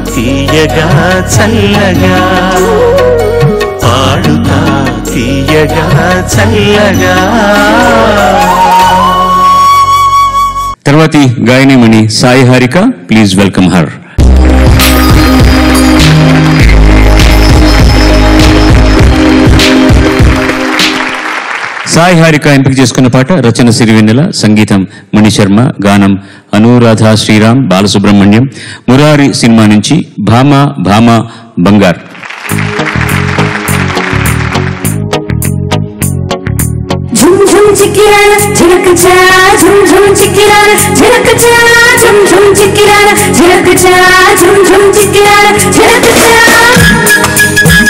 తీయగా చల్లగా పాడుతా తీయగా చల్లగా తర్వాతి గాయనిమణి Sai Harika please welcome her Sai Harika ఎంపిక చేసుకున్న పాట రచన సిరివెన్నెల సంగీతం మణిశర్మ గానం అనురాధ శ్రీరామ్ బాలసుబ్రహ్మణ్యం మురారి సినిమా నుంచి భామ భామ బంగార్ झुम झुम चिकिराना झिनक चा झुम झुम चिकिराना झिनक चा झुम झुम चिकिराना झिनक चा झुम झुम चिकिराना झिनक चा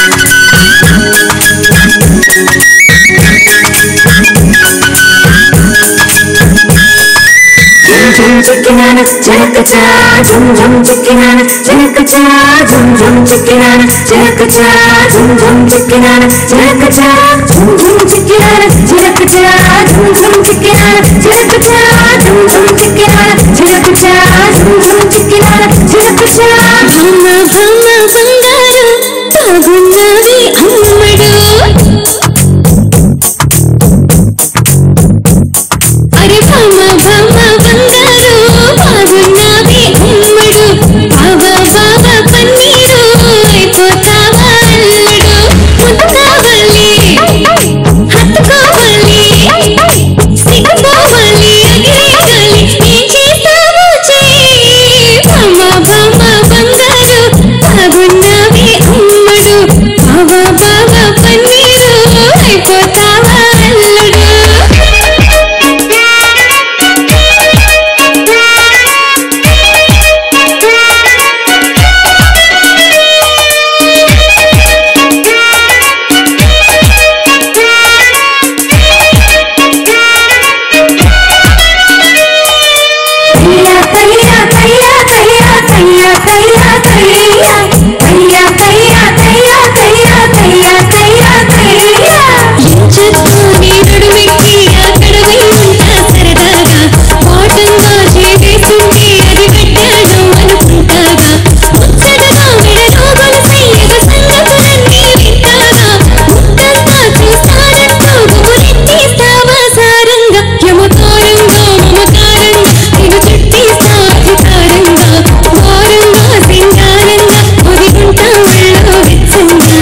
झुम झुम चिकिराना झिनक चा झुम झुम चिकिराना झिनक चा झुम झुम चिकिराना झिनक चा झुम झुम चिकिराना झिनक चा झुम झुम चिकिराना झिनक चा झुम झुम चिकिराना झिनक चा झुम झुम चिकिराना झिनक चा झुम झुम चिकिराना झिनक चा భమ్మ భమ్మ బంగారు బాగున్నది అమ్మడు అరే భమ్మ భమ్మ బంగారు బాగున్నది అమ్మడు బావ బావ పన్నీరు అయిపోతావా అల్లుడు ముద్దావాలి హత్తుకోవాలి సిగ్గుపోవాలి ఎగిరేయాలి ఏం చేస్తావో చెయ్యి భమ్మ భమ్మ బంగారు బాగున్నది అమ్మడు బావ బావ పన్నీరు అయిపోతావా అల్లుడు కయ్యా కయ్యా కయ్యా కయ్యా కయ్యా కయ్యా కయ్యా కయ్యా కయ్యా కయ్యా కయ్యా కయ్యా కయ్యా కయ్యా ఎంచుకొని నడుమెక్కి అక్కడ ఉంటా సరదాగా పాటంగా చేసేసింది అది పెట్టాను అనుకుంటాగా ముచ్చటగా మెడలో గొలుసయ్యగా సంగతులన్నీ వింటాగా ముద్దంతా చూస్తానంటూ గుబులెత్తేస్తావా సారంగా యమకారంగా మమకారంగా నేను చుట్టేస్తా అధికారంగా వారంగా సింగారంగా ఒదిగుంటా ఒళ్ళో వెచ్చంగా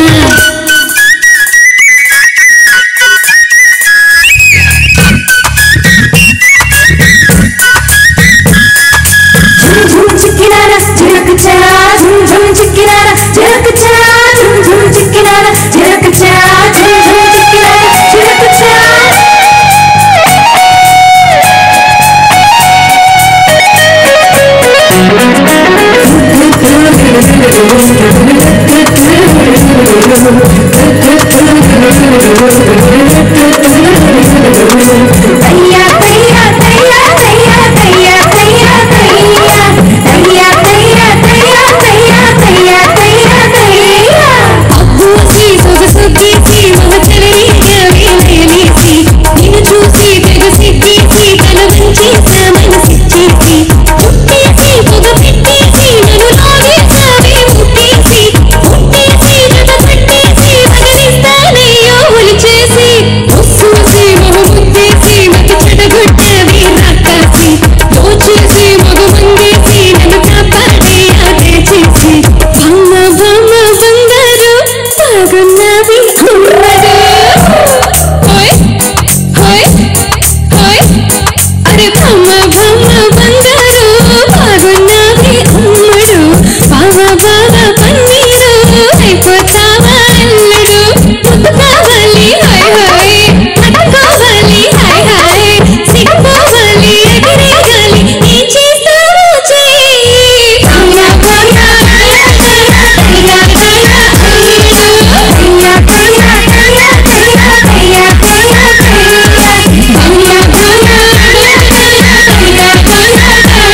झुम झुम चिकिराना झिनक चा झुम झुम चिकिराना झिनक चा झुम झुम चिकिराना झिनक चा झुम झुम चिकिराना झिनक चा కయ్యా కయ్యా కయ్యా కయ్యా కయ్యా కయ్యా కయ్యా కయ్యా కయ్యా కయ్యా కయ్యా కయ్యా కయ్యా కయ్యా అబ్బూసి సొగసొగ్గేసి మమ చెలరేగా వేలేసి నిన్ను చూసి తెగ సిగ్గేసి తల వంచేసా మనసిచ్చేసి చుట్టేసి పొగ పెట్టేసి నన్ను లాగేసావే ముట్టేసి ముట్టేసి నన్ను పట్టేసి వదిలిస్తానయ్యో ఒలిచేసి ముస్సూసి మగ ముద్దేసి మగ చెడగొట్టవి రాకాసి దోచేసి మగ మంగేసి నన్ను కాపాడి అదే చేసి భమ్మ భమ్మ బంగారు బాగున్నది అమ్మడు హోయ్ హోయ్ హోయ్ అరే భమ్మ భమ్మ బంగారు బాగున్నది అమ్మడు బావ బావ పన్నీరు అయిపోతావా అల్లుడు ముద్దు కావాలి హాయ్ హాయ్ హత్తుకోవాలి హాయ్ హాయ్ సిగ్గుపోవాలి ఎగిరేయాలి ఏం చేస్తావో చెయ్యి భమ్మ భమ్మ కయ్యా కయ్యా కయ్యా కయ్యా కయ్యా కయ్యా కయ్యా కయ్యా కయ్యా భమ్మ భమ్మ కయ్యా కయ్యా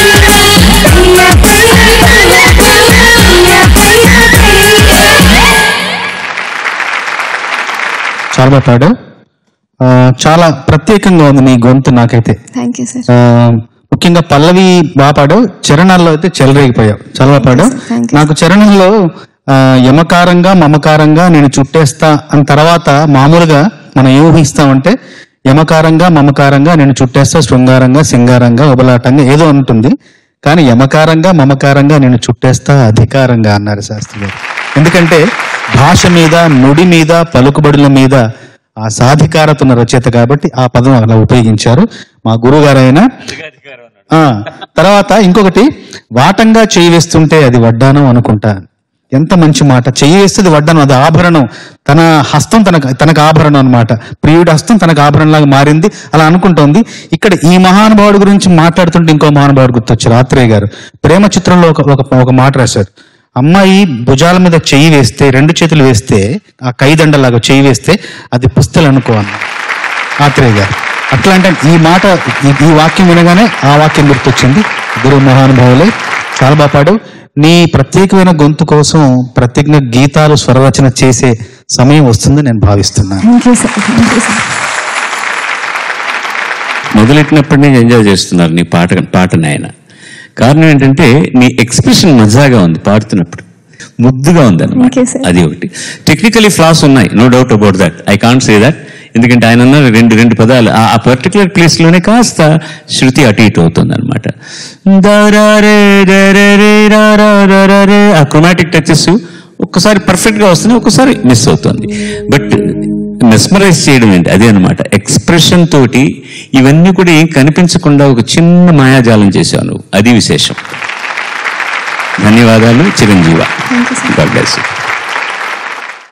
చాలా బాగా పాడావు ఆ, చాలా ప్రత్యేకంగా ఉంది నీ గొంతు నాకైతే థ్యాంక్ యూ సార్ ఆ, ముఖ్యంగా పల్లవి బాపాడు చరణాల్లో అయితే చెలరేగిపోయావు చాలా బాగా పాడావు Thank you. నాకు చరణంలో ఆ, యమకారంగా మమకారంగా నేను చుట్టేస్తా అని తర్వాత మామూలుగా మనం ఏం ఊహిస్తామంటే యమకారంగా మమకారంగా నేను చుట్టేస్తా శృంగారంగా సింగారంగా ఉబలాటంగా ఏదో ఉంటుంది కానీ యమకారంగా మమకారంగా నేను చుట్టేస్తా అధికారంగా అన్నారు శాస్త్రి గారు ఎందుకంటే భాష మీద నుడి మీద పలుకుబడుల మీద ఆ సాధికారత ఉన్న రచయిత కాబట్టి ఆ పదం అలా ఉపయోగించారు మా గురుగారైన ఆ, తర్వాత ఇంకొకటి వాటంగా చేయి వేస్తుంటే అది వడ్డానం అనుకుంటా ఎంత మంచి మాట చెయ్యి వేస్తే అది వడ్డానం అది ఆభరణం తన హస్తం తనకు తనకు ఆభరణం అన్నమాట ప్రియుడి హస్తం తనకు ఆభరణంలాగా మారింది అలా అనుకుంటోంది ఇక్కడ ఈ మహానుభావుడి గురించి మాట్లాడుతుంటే ఇంకో మహానుభావుడు గుర్తొచ్చారు ఆత్రేయ గారు ప్రేమ చిత్రంలో ఒక ఒక ఒక మాట రాశారు అమ్మాయి భుజాల మీద చెయ్యి వేస్తే రెండు చేతులు వేస్తే ఆ కైదండలాగా చెయ్యి వేస్తే అది పుస్తలు అనుకో అన్నారు ఆత్రేయ గారు అట్లా అంటే ఈ మాట ఈ- ఈ వాక్యం వినగానే ఆ వాక్యం గుర్తొచ్చింది గురు మహానుభావులే చాలా బాగా పాడు నీ ప్రత్యేకమైన గొంతు కోసం ప్రత్యేకంగా గీతాలు స్వరరచన చేసే సమయం వస్తుందని నేను భావిస్తున్నాను thank you sir thank you sir మొదలెట్టినప్పటి నుంచి ఎంజాయ్ చేస్తున్నారు నీ పాట పాటని ఆయన కారణం ఏంటంటే నీ ఎక్స్ప్రెషన్ మజాగా ఉంది పాడుతున్నప్పుడు ముద్దుగా ఉంది Thank అనమాట you, sir. అది ఒకటి టెక్నికలీ ఫ్లాస్ ఉన్నాయి no doubt about that I can't say that ఎందుకంటే ఆయన అన్న రెండు రెండు పదాలు ఆ- ఆ పర్టికులర్ ప్లేస్ లోనే కాస్త శృతి అటు ఇటు అవుతుంది అనమాట ఆ క్రొమాటిక్ టచెస్ ఒక్కసారి పర్ఫెక్ట్ గా వస్తున్నాయి ఒక్కసారి మిస్ అవుతుంది బట్ మెస్మరైజ్ చేయడం ఏంటి అదే అనమాట ఎక్స్ప్రెషన్ తోటి ఇవన్నీ కూడా ఏం కనిపించకుండా ఒక చిన్న మాయాజాలం చేశావు నువ్వు అది విశేషం ధన్యవాదాలు చిరంజీవ Thank you, sir. God bless you.